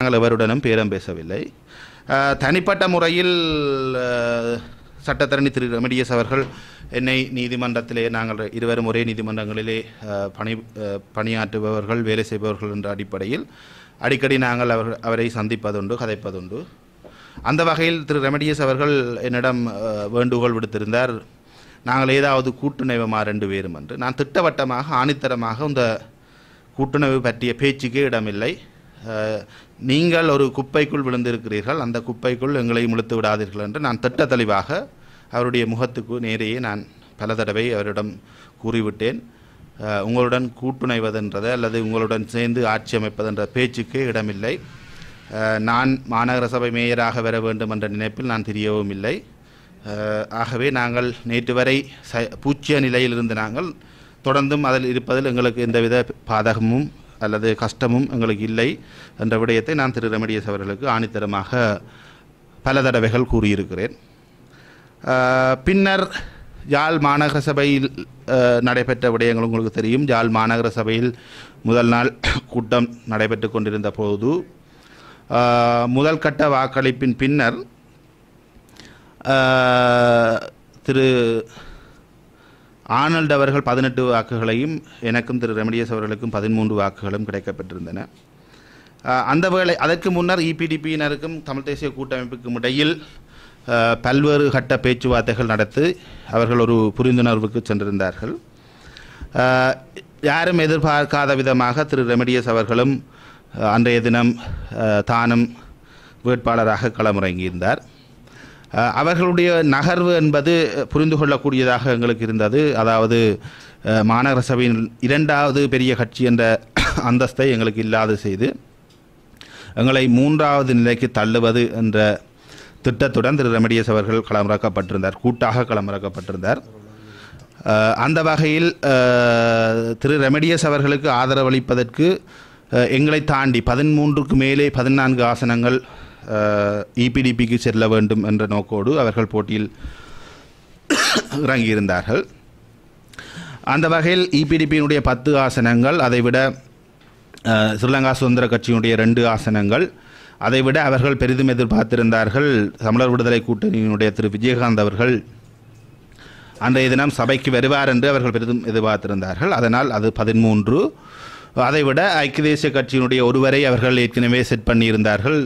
நாங்கள் எவருடனும் பேரம் பேசவில்லை அஹ், தனிப்பட்ட முறையில் அஹ், சட்டத்தரணி திரு ரெமடியஸ் அவர்கள் என்னை நீதிமன்றத்திலே நாங்கள் இருவரும் ஒரே நீதிமன்றங்களிலே அஹ், பணி அஹ், பணியாற்றுபவர்கள் வேலை செய்பவர்கள் என்ற அடிப்படையில் அடிக்கடி நாங்கள் அவர் அவரை சந்திப்பதுண்டு கதைப்பதுண்டு அந்த வகையில் திரு ரெமடியஸ் அவர்கள் என்னிடம் அஹ், வேண்டுகோள் விடுத்திருந்தார் நாங்கள் ஏதாவது கூட்டுணைவுமா ரெண்டு பேரும் என்று நான் திட்டவட்டமாக ஆணித்தரமாக இந்த கூட்டுணர்வு பற்றிய பேச்சுக்கே இடமில்லை அஹ், நீங்கள் ஒரு குப்பைக்குள் விழுந்திருக்கிறீர்கள் அந்த குப்பைக்குள் எங்களை முழுத்து விடாதீர்கள் என்று நான் திட்ட தெளிவாக அவருடைய முகத்துக்கு நேரையே நான் பல தடவை அவரிடம் கூறிவிட்டேன் அஹ், உங்களுடன் கூட்டுணைவதென்றது அல்லது உங்களுடன் சேர்ந்து ஆட்சி அமைப்பதென்ற பேச்சுக்கே இடமில்லை அஹ், நான் மாநகர சபை மேயராக வர வேண்டும் என்ற நினைப்பில் நான் தெரியவும் இல்லை அஹ், ஆகவே நாங்கள் நேற்று வரை ச பூச்சிய நிலையில் இருந்து நாங்கள் தொடர்ந்தும் அதில் இருப்பதில் எங்களுக்கு எந்தவித பாதகமும் அல்லது கஷ்டமும் எங்களுக்கு இல்லை என்ற விடயத்தை நான் திரு ரெமடியஸ் அவர்களுக்கு ஆணித்தரமாக பல தடவைகள் கூறியிருக்கிறேன் அஹ், பின்னர் யாழ் மாநகர சபையில் அஹ், நடைபெற்ற விடயங்கள் உங்களுக்கு தெரியும் யாழ் மாநகர சபையில் முதல் நாள் கூட்டம் நடைபெற்று கொண்டிருந்த போது அஹ், முதல் கட்ட வாக்களிப்பின் பின்னர் அஹ், திரு ஆனல்ட் அவர்கள் பதினெட்டு வாக்குகளையும் எனக்கும் திரு ரெமடியஸ் அவர்களுக்கும் பதிமூன்று வாக்குகளும் கிடைக்கப்பட்டிருந்தன அஹ், அந்த வேளை அதற்கு முன்னர் இபிடிபியினருக்கும் தமிழ் தேசிய கூட்டமைப்புக்கும் இடையில் அஹ், பல்வேறு கட்ட பேச்சுவார்த்தைகள் நடத்தி அவர்கள் ஒரு புரிந்துணர்வுக்கு சென்றிருந்தார்கள் அஹ், யாரும் எதிர்பார்க்காத விதமாக திரு ரெமடியஸ் அவர்களும் அஹ், அன்றைய தினம் அஹ், தானும் வேட்பாளராக களமிறங்கியிருந்தார் அஹ், அவர்களுடைய நகர்வு என்பது புரிந்து கொள்ளக்கூடியதாக எங்களுக்கு இருந்தது அதாவது அஹ், மாநகர சபையின் இரண்டாவது பெரிய கட்சி என்ற அந்தஸ்தை எங்களுக்கு இல்லாது செய்து எங்களை மூன்றாவது நிலைக்கு தள்ளுவது என்ற திட்டத்துடன் திரு ரெமடியஸ் அவர்கள் களமிறக்கப்பட்டிருந்தார் கூட்டாக களமிறக்கப்பட்டிருந்தார் அஹ், அந்த வகையில் அஹ், திரு ரெமடியஸ் அவர்களுக்கு ஆதரவளிப்பதற்கு அஹ், எங்களை தாண்டி பதிமூன்றுக்கு மேலே பதினான்கு ஆசனங்கள் இபிடிபிக்கு செல்ல வேண்டும் என்ற நோக்கோடு அவர்கள் போட்டியில் இறங்கியிருந்தார்கள் அந்த வகையில் இபிடிபியினுடைய பத்து ஆசனங்கள் அதைவிட அஹ், ஸ்ரீலங்கா சுதந்திர கட்சியினுடைய ரெண்டு ஆசனங்கள் அதைவிட அவர்கள் பெரிதும் எதிர்பார்த்திருந்தார்கள் தமிழர் விடுதலை கூட்டணியினுடைய திரு விஜயகாந்த் அவர்கள் அன்றைய தினம் சபைக்கு வருவார் என்று அவர்கள் பெரிதும் எதிர்பார்த்திருந்தார்கள் அதனால் அது பதிமூன்று அதைவிட ஐக்கிய தேசிய கட்சியினுடைய ஒருவரை அவர்கள் ஏற்கனவே செட் பண்ணியிருந்தார்கள்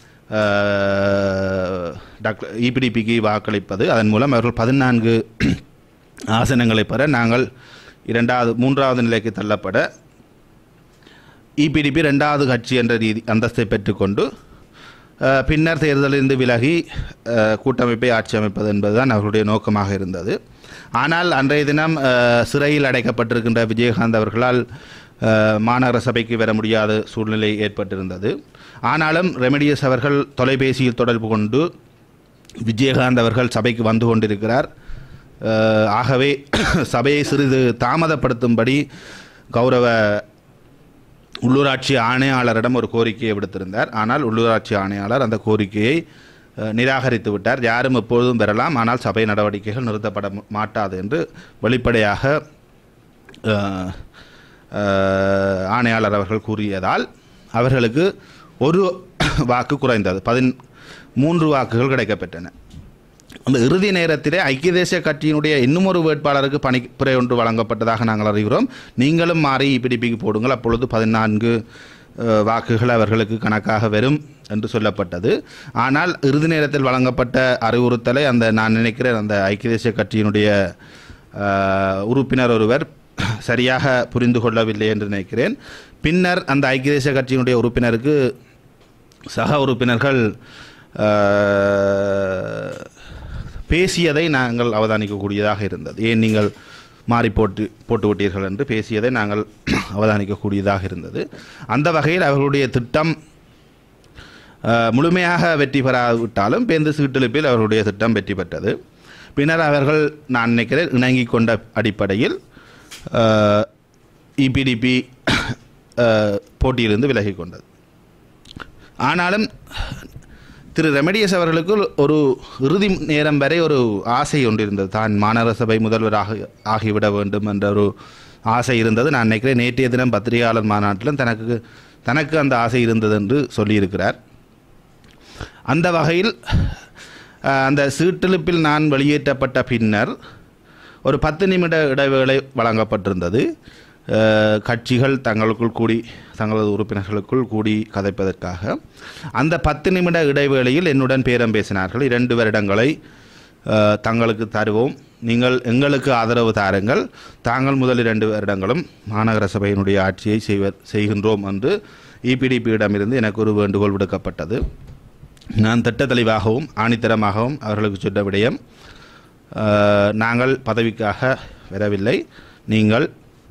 அஹ், டாக்டர் இபிடிபிக்கு வாக்களிப்பது அதன் மூலம் அவர்கள் பதினான்கு ஆசனங்களை பெற நாங்கள் இரண்டாவது மூன்றாவது நிலைக்கு தள்ளப்பட இபிடிபி ரெண்டாவது கட்சி என்ற ரீதி அந்தஸ்தை பெற்றுக்கொண்டு அஹ், பின்னர் தேர்தலிலிருந்து விலகி அஹ், கூட்டமைப்பை ஆட்சி அமைப்பது என்பதுதான் அவர்களுடைய நோக்கமாக இருந்தது ஆனால் அன்றைய தினம் அஹ், சிறையில் அடைக்கப்பட்டிருக்கின்ற விஜயகாந்த் அவர்களால் அஹ், மாநகர சபைக்கு வர முடியாத சூழ்நிலை ஏற்பட்டிருந்தது ஆனாலும் ரெமடியஸ் அவர்கள் தொலைபேசியில் தொடர்பு கொண்டு விஜயகாந்த் அவர்கள் சபைக்கு வந்து கொண்டிருக்கிறார் அஹ், ஆகவே சபையை சிறிது தாமதப்படுத்தும்படி கௌரவ உள்ளூராட்சி ஆணையாளரிடம் ஒரு கோரிக்கையை விடுத்திருந்தார் ஆனால் உள்ளூராட்சி ஆணையாளர் அந்த கோரிக்கையை அஹ், நிராகரித்து விட்டார் யாரும் எப்பொழுதும் பெறலாம் ஆனால் சபை நடவடிக்கைகள் நிறுத்தப்பட ம- மாட்டாது என்று வெளிப்படையாக அஹ், அஹ், ஆணையாளர் அவர்கள் கூறியதால் அவர்களுக்கு ஒரு வாக்கு குறைந்தது பதின் மூன்று வாக்குகள் கிடைக்கப்பெற்றன அந்த இறுதி நேரத்திலே ஐக்கிய தேசிய கட்சியினுடைய இன்னும் ஒரு வேட்பாளருக்கு பணிப்புரை ஒன்று வழங்கப்பட்டதாக நாங்கள் அறிகிறோம் நீங்களும் மாறி இபிடிபிக்கு போடுங்கள் அப்பொழுது பதினான்கு அஹ், வாக்குகள் அவர்களுக்கு கணக்காக வரும் என்று சொல்லப்பட்டது ஆனால் இறுதி நேரத்தில் வழங்கப்பட்ட அறிவுறுத்தலை அந்த நான் நினைக்கிறேன் அந்த ஐக்கிய தேசிய கட்சியினுடைய அஹ், உறுப்பினர் ஒருவர் சரியாக புரிந்து கொள்ளவில்லை என்று நினைக்கிறேன் பின்னர் அந்த ஐக்கிய தேசிய கட்சியினுடைய உறுப்பினருக்கு சக உறுப்பினர்கள் அஹ், பேசியதை நாங்கள் அவதானிக்கக்கூடியதாக இருந்தது ஏன் நீங்கள் மாறி போட்டு போட்டு விட்டீர்கள் என்று பேசியதை நாங்கள் அவதானிக்கக்கூடியதாக இருந்தது அந்த வகையில் அவர்களுடைய திட்டம் அஹ், முழுமையாக வெற்றி பெறாவிட்டாலும் பேருந்து சீட்டெழுப்பில் அவர்களுடைய திட்டம் வெற்றி பெற்றது பின்னர் அவர்கள் நான் நினைக்கிறேன் இணங்கிக் கொண்ட அடிப்படையில் இபிடிபி போட்டியிலிருந்து விலகிக் கொண்டது ஆனாலும் திரு ரெமடியஸ் அவர்களுக்கு ஒரு இறுதி நேரம் வரை ஒரு ஆசை ஒன்று இருந்தது தான் மாநகர சபை முதல்வராக ஆகிவிட வேண்டும் என்ற ஒரு ஆசை இருந்தது நான் நினைக்கிறேன் நேற்றைய தினம் பத்திரிகையாளர் மாநாட்டிலும் தனக்கு தனக்கு அந்த ஆசை இருந்தது என்று சொல்லியிருக்கிறார் அந்த வகையில் அஹ், அந்த சீட்டெழுப்பில் நான் வெளியேற்றப்பட்ட பின்னர் ஒரு பத்து நிமிட இடைவேளை வழங்கப்பட்டிருந்தது அஹ், கட்சிகள் தங்களுக்குள் கூடி தங்களது உறுப்பினர்களுக்குள் கூடி கதைப்பதற்காக அந்த பத்து நிமிட இடைவேளையில் என்னுடன் பேரம் பேசினார்கள் இரண்டு வருடங்களை அஹ், தங்களுக்கு தருவோம் நீங்கள் எங்களுக்கு ஆதரவு தாருங்கள் தாங்கள் முதல் இரண்டு வருடங்களும் மாநகர சபையினுடைய ஆட்சியை செய்வர் செய்கின்றோம் என்று இபிடிபியிடமிருந்து எனக்கு ஒரு வேண்டுகோள் விடுக்கப்பட்டது நான் திட்ட தெளிவாகவும் ஆணித்தரமாகவும் அவர்களுக்கு சொன்ன விடயம் அஹ், நாங்கள் பதவிக்காக வரவில்லை நீங்கள்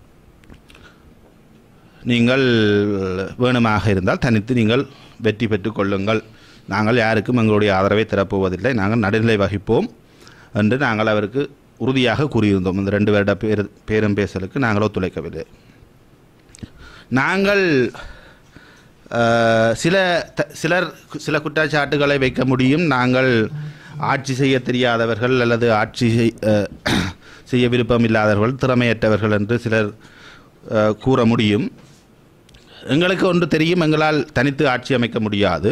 நீங்கள் வேணுமாக இருந்தால் தனித்து நீங்கள் வெற்றி பெற்றுக் கொள்ளுங்கள் நாங்கள் யாருக்கும் எங்களுடைய ஆதரவை தரப்போவதில்லை நாங்கள் நடுநிலை வகிப்போம் என்று நாங்கள் அவருக்கு உறுதியாக கூறியிருந்தோம் இந்த ரெண்டு வருட பேர் பேரும் பேசலுக்கு நாங்கள் ஒத்துழைக்கவில்லை நாங்கள் அஹ், சில த- சிலர் சில குற்றச்சாட்டுகளை வைக்க முடியும் நாங்கள் ஆட்சி செய்ய தெரியாதவர்கள் அல்லது ஆட்சி செய்- அஹ், செய்ய விருப்பம் இல்லாதவர்கள் திறமையற்றவர்கள் என்று சிலர் அஹ், கூற முடியும் எங்களுக்கு ஒன்று தெரியும் எங்களால் தனித்து ஆட்சி அமைக்க முடியாது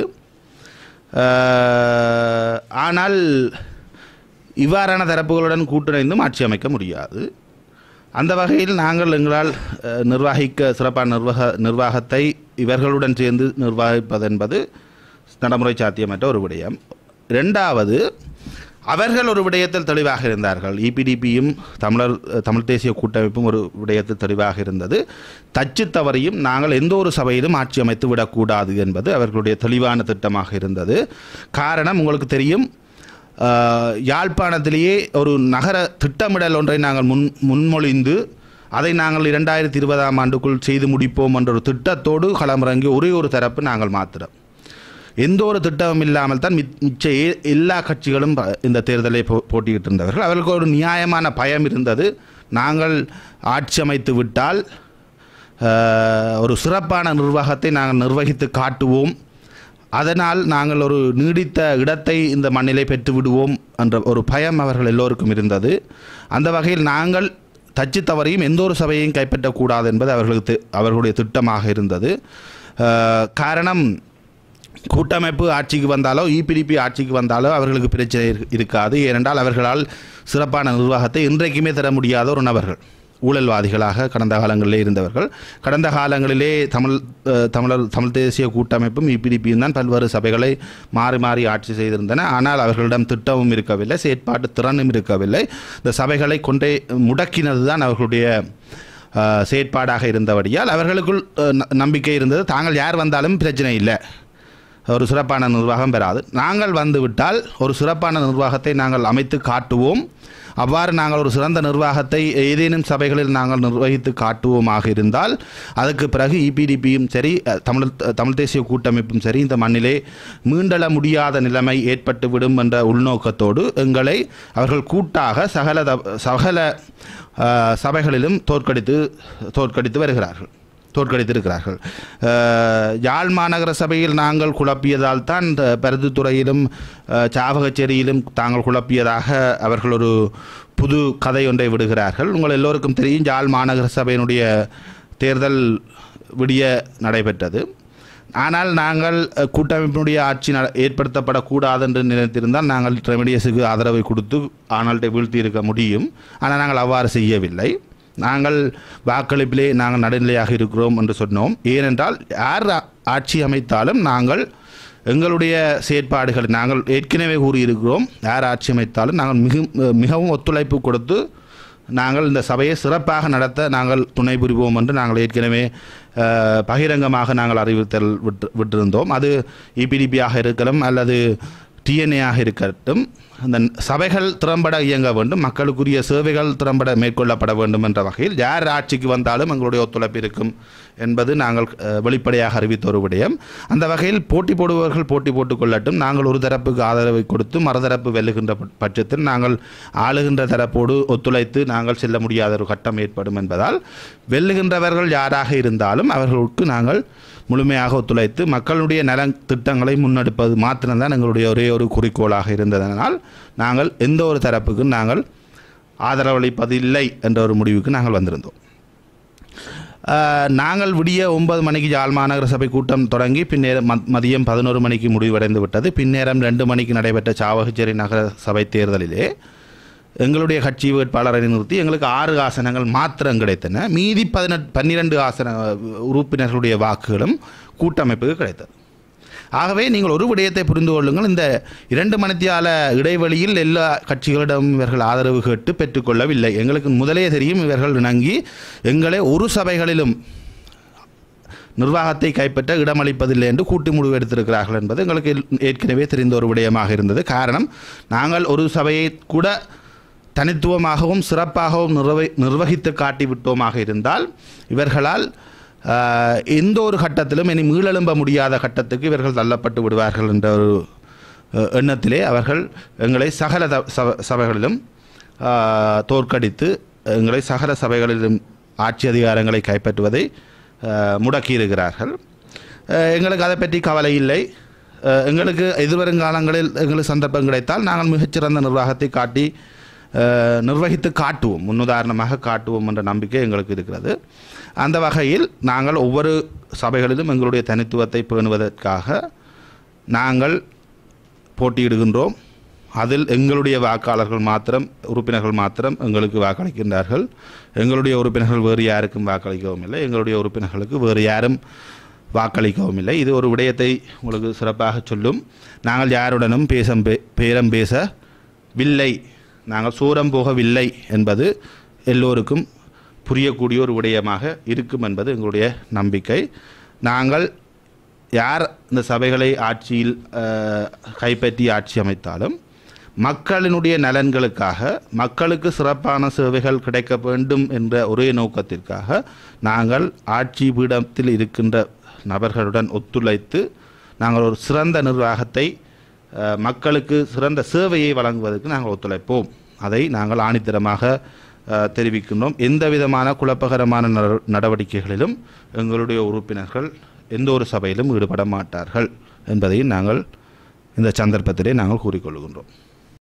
அஹ், ஆனால் இவ்வாறான தரப்புகளுடன் கூட்டிணைந்தும் ஆட்சி அமைக்க முடியாது அந்த வகையில் நாங்கள் எங்களால் அஹ், நிர்வகிக்க சிறப்பான நிர்வாக நிர்வாகத்தை இவர்களுடன் சேர்ந்து நிர்வகிப்பதென்பது நடைமுறை சாத்தியமற்ற ஒரு விடயம் ரெண்டாவது அவர்கள் ஒரு விடயத்தில் தெளிவாக இருந்தார்கள் இபிடிபியும் தமிழர் தமிழ் தேசிய கூட்டமைப்பும் ஒரு விடயத்தில் தெளிவாக இருந்தது தச்சு தவறியும் நாங்கள் எந்த ஒரு சபையிலும் ஆட்சி அமைத்து விடக்கூடாது என்பது அவர்களுடைய தெளிவான திட்டமாக இருந்தது காரணம் உங்களுக்கு தெரியும் ஆஹ், யாழ்ப்பாணத்திலேயே ஒரு நகர திட்டமிடல் ஒன்றை நாங்கள் முன் முன்மொழிந்து அதை நாங்கள் இரண்டாயிரத்தி இருபதாம் ஆண்டுக்குள் செய்து முடிப்போம் என்ற ஒரு திட்டத்தோடு களமிறங்கி ஒரே ஒரு தரப்பு நாங்கள் மாத்திரம் எந்த ஒரு திட்டமும் இல்லாமல் தான் மித்- மிச்ச ஏ- எல்லா கட்சிகளும் ப- இந்த தேர்தலை போ போட்டியிட்டு இருந்தவர்கள் அவர்களுக்கு ஒரு நியாயமான பயம் இருந்தது நாங்கள் ஆட்சி அமைத்து விட்டால் ஆஹ், ஒரு சிறப்பான நிர்வாகத்தை நாங்கள் நிர்வகித்து காட்டுவோம் அதனால் நாங்கள் ஒரு நீடித்த இடத்தை இந்த மண்ணிலே பெற்று விடுவோம் என்ற ஒரு பயம் அவர்கள் எல்லோருக்கும் இருந்தது அந்த வகையில் நாங்கள் தச்சு தவறையும் எந்த ஒரு சபையையும் கைப்பற்றக்கூடாது என்பது அவர்களுக்கு தி- அவர்களுடைய திட்டமாக இருந்தது ஆஹ், காரணம் கூட்டமைப்பு ஆட்சிக்கு வந்தாலோ இபிடிபி ஆட்சிக்கு வந்தாலோ அவர்களுக்கு பிரச்சனை இரு- இருக்காது ஏனென்றால் அவர்களால் சிறப்பான நிர்வாகத்தை இன்றைக்குமே தர முடியாத ஒரு நபர்கள் ஊழல்வாதிகளாக கடந்த காலங்களிலே இருந்தவர்கள் கடந்த காலங்களிலே தமிழ் அஹ், தமிழர் தமிழ் தேசிய கூட்டமைப்பும் இபிடிபியும் தான் பல்வேறு சபைகளை மாறி மாறி ஆட்சி செய்திருந்தன ஆனால் அவர்களிடம் திட்டமும் இருக்கவில்லை செயற்பாட்டு திறனும் இருக்கவில்லை இந்த சபைகளை கொண்டே முடக்கினது தான் அவர்களுடைய அஹ், செயற்பாடாக இருந்தபடியால் அவர்களுக்குள் அஹ், ந- நம்பிக்கை இருந்தது தாங்கள் யார் வந்தாலும் பிரச்சனை இல்லை ஒரு சிறப்பான நிர்வாகம் பெறாது நாங்கள் வந்துவிட்டால் ஒரு சிறப்பான நிர்வாகத்தை நாங்கள் அமைத்து காட்டுவோம் அவ்வாறு நாங்கள் ஒரு சிறந்த நிர்வாகத்தை ஏதேனும் சபைகளில் நாங்கள் நிர்வகித்து காட்டுவோமாக இருந்தால் அதுக்கு பிறகு இபிடிபியும் சரி அஹ், தமிழ் தமிழ் தேசிய கூட்டமைப்பும் சரி இந்த மண்ணிலே மீண்டெழ முடியாத நிலைமை ஏற்பட்டுவிடும் என்ற உள்நோக்கத்தோடு எங்களை அவர்கள் கூட்டாக சகல த- சகல அஹ், சபைகளிலும் தோற்கடித்து தோற்கடித்து வருகிறார்கள் தோற்கடித்திருக்கிறார்கள் அஹ், யாழ் மாநகர சபையில் நாங்கள் குழப்பியதால் தான் இந்த பருத்தித்துறையிலும் அஹ், சாவகச்சேரியிலும் தாங்கள் குழப்பியதாக அவர்கள் ஒரு புது கதை ஒன்றை விடுகிறார்கள் உங்கள் எல்லோருக்கும் தெரியும் யாழ் மாநகர சபையினுடைய தேர்தல் விடிய நடைபெற்றது ஆனால் நாங்கள் அஹ், கூட்டமைப்பினுடைய ஆட்சி நட ஏற்படுத்தப்படக்கூடாது என்று நினைத்திருந்தால் நாங்கள் ரெமடியஸுக்கு ஆதரவை கொடுத்து ஆனால்ட்டை வீழ்த்தி இருக்க முடியும் ஆனால் நாங்கள் அவ்வாறு செய்யவில்லை நாங்கள் வாக்களிப்பிலே நாங்கள் நடுநிலையாக இருக்கிறோம் என்று சொன்னோம் ஏனென்றால் யார் ஆ- ஆட்சி அமைத்தாலும் நாங்கள் எங்களுடைய செயற்பாடுகள் நாங்கள் ஏற்கனவே கூறியிருக்கிறோம் யார் ஆட்சி அமைத்தாலும் நாங்கள் மிகு மிகவும் ஒத்துழைப்பு கொடுத்து நாங்கள் இந்த சபையை சிறப்பாக நடத்த நாங்கள் துணை புரிவோம் என்று நாங்கள் ஏற்கனவே அஹ், பகிரங்கமாக நாங்கள் அறிவித்தல் விட்டு விட்டிருந்தோம் அது இபிடிபியாக இருக்கலாம் அல்லது டிஎன்ஏயாக இருக்கட்டும் அந்த சபைகள் திறம்பட இயங்க வேண்டும் மக்களுக்குரிய சேவைகள் திறம்பட மேற்கொள்ளப்பட வேண்டும் என்ற வகையில் யார் ஆட்சிக்கு வந்தாலும் எங்களுடைய ஒத்துழைப்பு இருக்கும் என்பது நாங்கள் அஹ், வெளிப்படையாக அறிவித்த ஒரு விடயம் அந்த வகையில் போட்டி போடுபவர்கள் போட்டி போட்டுக் கொள்ளட்டும் நாங்கள் ஒரு தரப்புக்கு ஆதரவை கொடுத்து மறுதரப்பு வெல்லுகின்ற பட்ச- பட்சத்தில் நாங்கள் ஆளுகின்ற தரப்போடு ஒத்துழைத்து நாங்கள் செல்ல முடியாத ஒரு கட்டம் ஏற்படும் என்பதால் வெல்லுகின்றவர்கள் யாராக இருந்தாலும் அவர்களுக்கு நாங்கள் முழுமையாக ஒத்துழைத்து மக்களுடைய நலன் திட்டங்களை முன்னெடுப்பது மாத்திரம்தான் எங்களுடைய ஒரே ஒரு குறிக்கோளாக இருந்ததனால் நாங்கள் எந்த ஒரு தரப்புக்கும் நாங்கள் ஆதரவளிப்பதில்லை என்ற ஒரு முடிவுக்கு நாங்கள் வந்திருந்தோம் அஹ், நாங்கள் விடிய ஒன்பது மணிக்கு யாழ் மாநகர சபை கூட்டம் தொடங்கி பின்னேரம் ம- மதியம் பதினோரு மணிக்கு முடிவடைந்து விட்டது பின்னேரம் ரெண்டு மணிக்கு நடைபெற்ற சாவகச்சேரி நகர சபை தேர்தலிலே எங்களுடைய கட்சி வேட்பாளரை நிறுத்தி எங்களுக்கு ஆறு ஆசனங்கள் மாத்திரம் கிடைத்தன மீதி பதினெட்டு பன்னிரெண்டு ஆசன உறுப்பினர்களுடைய வாக்குகளும் கூட்டமைப்புக்கு கிடைத்தது ஆகவே நீங்கள் ஒரு விடயத்தை புரிந்து கொள்ளுங்கள் இந்த இரண்டு மணித்தியால இடைவெளியில் எல்லா கட்சிகளிடம் இவர்கள் ஆதரவு கேட்டு பெற்றுக்கொள்ளவில்லை எங்களுக்கு முதலே தெரியும் இவர்கள் இணங்கி எங்களை ஒரு சபைகளிலும் நிர்வாகத்தை கைப்பற்ற இடமளிப்பதில்லை என்று கூட்டு முடிவு எடுத்திருக்கிறார்கள் என்பது எங்களுக்கு ஏற்கனவே தெரிந்த ஒரு விடயமாக இருந்தது காரணம் நாங்கள் ஒரு சபையை கூட தனித்துவமாகவும் சிறப்பாகவும் நிர்வகி நிர்வகித்து காட்டிவிட்டோமாக இருந்தால் இவர்களால் ஆஹ், எந்த ஒரு கட்டத்திலும் இனி மீளெழும்ப முடியாத கட்டத்துக்கு இவர்கள் தள்ளப்பட்டு விடுவார்கள் என்ற ஒரு அஹ், எண்ணத்திலே அவர்கள் எங்களை சகல த- சப- சபைகளிலும் ஆஹ், தோற்கடித்து எங்களை சகல சபைகளிலும் ஆட்சி அதிகாரங்களை கைப்பற்றுவதை ஆஹ், முடக்கியிருக்கிறார்கள் ஆஹ், எங்களுக்கு அதை பற்றி கவலை இல்லை ஆஹ், எங்களுக்கு எதிர்வரும் காலங்களில் எங்களுக்கு சந்தர்ப்பம் கிடைத்தால் நாங்கள் மிகச்சிறந்த நிர்வாகத்தை காட்டி ஆஹ், நிர்வகித்து காட்டுவோம் முன்னுதாரணமாக காட்டுவோம் என்ற நம்பிக்கை எங்களுக்கு இருக்கிறது அந்த வகையில் நாங்கள் ஒவ்வொரு சபைகளிலும் எங்களுடைய தனித்துவத்தை பேணுவதற்காக நாங்கள் போட்டியிடுகின்றோம் அதில் எங்களுடைய வாக்காளர்கள் மாத்திரம் உறுப்பினர்கள் மாத்திரம் எங்களுக்கு வாக்களிக்கின்றார்கள் எங்களுடைய உறுப்பினர்கள் வேறு யாருக்கும் வாக்களிக்கவும் இல்லை எங்களுடைய உறுப்பினர்களுக்கு வேறு யாரும் வாக்களிக்கவும் இல்லை இது ஒரு விடயத்தை உங்களுக்கு சிறப்பாக சொல்லும் நாங்கள் யாருடனும் பேசம் பே பேரம் பேசவில்லை நாங்கள் சூரம் போகவில்லை என்பது எல்லோருக்கும் புரியக்கூடிய ஒரு விடயமாக இருக்கும் என்பது எங்களுடைய நம்பிக்கை நாங்கள் யார் இந்த சபைகளை ஆட்சியில் அஹ், கைப்பற்றி ஆட்சி அமைத்தாலும் மக்களினுடைய நலன்களுக்காக மக்களுக்கு சிறப்பான சேவைகள் கிடைக்க வேண்டும் என்ற ஒரே நோக்கத்திற்காக நாங்கள் ஆட்சி பீடத்தில் இருக்கின்ற நபர்களுடன் ஒத்துழைத்து நாங்கள் ஒரு சிறந்த நிர்வாகத்தை அஹ், மக்களுக்கு சிறந்த சேவையை வழங்குவதற்கு நாங்கள் ஒத்துழைப்போம் அதை நாங்கள் ஆணித்தரமாக அஹ், தெரிவிக்கின்றோம் எந்த விதமான குழப்பகரமான நட- நடவடிக்கைகளிலும் எங்களுடைய உறுப்பினர்கள் எந்த ஒரு சபையிலும் ஈடுபட மாட்டார்கள் என்பதையும் நாங்கள் இந்த சந்தர்ப்பத்திலே நாங்கள் கூறிக்கொள்கின்றோம்